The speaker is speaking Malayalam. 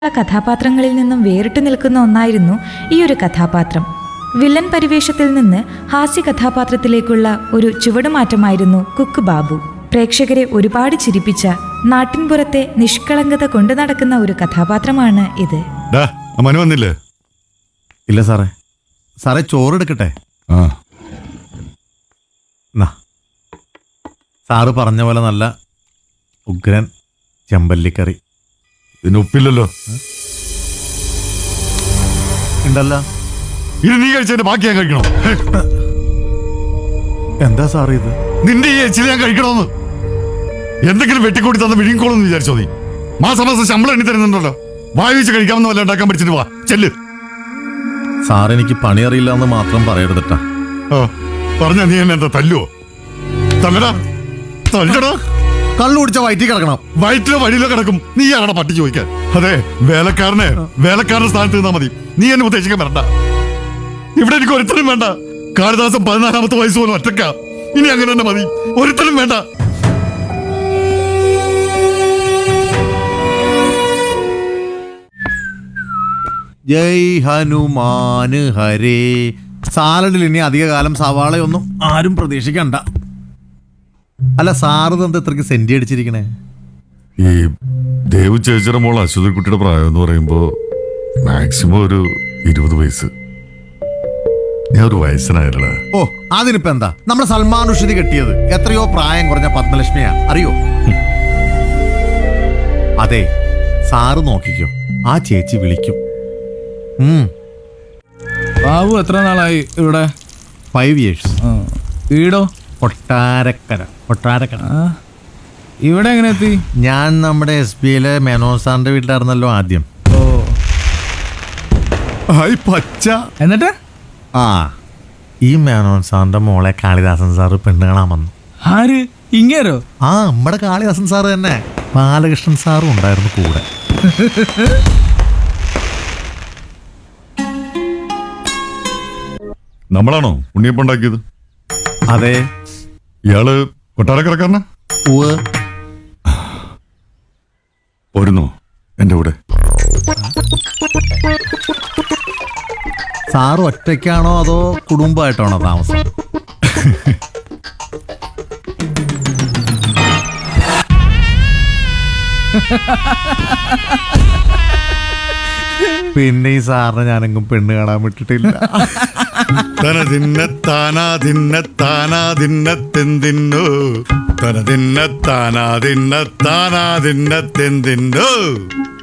കഥാപാത്രങ്ങളിൽ നിന്നും വേറിട്ടു നിൽക്കുന്ന ഒന്നായിരുന്നു ഈ ഒരു കഥാപാത്രം വില്ലൻ പരിവേഷത്തിൽ നിന്ന് ഹാസ്യ കഥാപാത്രത്തിലേക്കുള്ള ഒരു ചുവടുമാറ്റമായിരുന്നു കുക്ക് ബാബു പ്രേക്ഷകരെ ഒരുപാട് ചിരിപ്പിച്ച നാട്ടിൻപുറത്തെ നിഷ്കളങ്കത കൊണ്ടു നടക്കുന്ന ഒരു കഥാപാത്രമാണ് ഇത് ഡാ ആ മനു വന്നില്ലേ ഇല്ല സാറേ സാറേ ചോറെടുക്കട്ടെ ആ എന്നാ സാറ് പറഞ്ഞ പോലെ നല്ല ഉഗ്രൻ ചെമ്പല്ലിക്കറി ഇതിന് ഉപ്പില്ലല്ലോ ഉണ്ടല്ലോ ഇത് നീ കഴിച്ചതിന്റെ ബാക്കി ഞാൻ കഴിക്കണോ ഹേ, എന്താ സാറേ ഇത് നിന്റെ ഈ എച്ചിൽ ഞാൻ കഴിക്കണോന്ന് എന്തെങ്കിലും വെട്ടിക്കൂടി തന്ന് വിഴുങ്ങിക്കോളെന്ന് വിചാരിച്ചോ നീ മാസം മാസം ശമ്പളം എണ്ണി തരുന്നുണ്ടല്ലോ വായി വെച്ച് കഴിക്കാമെന്ന് വല്ല ഉണ്ടാക്കാൻ പഠിച്ചിട്ട് വാ ചെല്ല് സാർ എനിക്ക് പണി അറിയില്ല എന്ന് മാത്രം പറയരുതട്ടാ ആ പറഞ്ഞ നീ എന്നെ എന്താ തല്ലുവോ തല്ലടാ തല്ലടാ കള്ളു കുടിച്ച വയറ്റി കിടക്കണം വയറ്റിലോ വഴിയിലോ കിടക്കും നീ ആടെ പട്ടി ചോദിക്കാൻ അതെ വേലക്കാരനെ വേലക്കാരന്റെ സ്ഥാനത്ത് നിന്നാ മതി നീ എന്നെ ഉദ്ദേശിക്കാൻ വരണ്ട ഇവിടെ എനിക്ക് ഒരുത്തരും വേണ്ട കാളിദാസം പതിനാലാമത്തെ വയസ്സ് പോലും ഒറ്റക്ക ഇനി അങ്ങനെ തന്നെ മതി ഒരുത്തരും വേണ്ട ജയ് ഹനുമാന് ഹരേ സാലഡിൽ ഇനി അധിക കാലം സവാളയൊന്നും ആരും പ്രതീക്ഷിക്കണ്ട അല്ല സാറ് എന്താ ഇത്രയ്ക്ക് സെന്റി അടിച്ചിരിക്കണേ ഈ ദേവ് ചേച്ചിയുടെ മോൾ അശ്വതി കുട്ടിയുടെ പ്രായം എന്ന് പറയുമ്പോ മാക്സിമം ഒരു ഇരുപത് വയസ്സ് ഞാൻ ഒരു വയസ്സനായില്ല ഓ അതിനിപ്പോ എന്താ നമ്മുടെ സൽമാൻ റുഷദി കെട്ടിയത് എത്രയോ പ്രായം കുറഞ്ഞ പത്മലക്ഷ്മിയാ അറിയോ അതെ സാറ് നോക്കിക്കോ ആ ചേച്ചി വിളിക്കും ഉം ബാബു എത്ര നാളായി ഇവിടെ ഫൈവ് ഇയേഴ്സ് ആ. വീടോ കൊട്ടാരക്കര കൊട്ടാരക്കര ആ ഇവിടെ എങ്ങനെ എത്തി ഞാൻ നമ്മുടെ എസ് ബി ഐയിലെ മേനോൻ സാറിന്റെ വീട്ടിലായിരുന്നല്ലോ ആദ്യം ഓ ഹായ് പച്ച എന്നിട്ട് ആ ഈ മേനോൻ സാറിന്റെ മോളെ കാളിദാസൻ സാറ് പെണ്ണ് കാണാൻ വന്നു ആര് ഇങ്ങേരോ ആ നമ്മുടെ കാളിദാസൻ സാറ് തന്നെ ബാലകൃഷ്ണൻ സാറും ഉണ്ടായിരുന്നു കൂടെ നമ്മളാണോ ഉണ്ണിയപ്പം ഉണ്ടാക്കിയത് അതെ ഇയാള് കൊട്ടാരക്കരക്കാരനാ ഉവ് പോരുന്നോ എന്റെ കൂടെ സാറ് ഒറ്റയ്ക്കാണോ അതോ കുടുംബമായിട്ടാണോ താമസം പിന്നെ ഈ സാറിനെ ഞാനെങ്കും പെണ്ണ് കാണാൻ വിട്ടിട്ടില്ല തന തിന്ന താനാ തിന്ന താനാ തിന്നത്തെന്തിന്നു തന തിന്ന താനാ തിന്ന താനാ തിന്നത്തെന്തിന്നു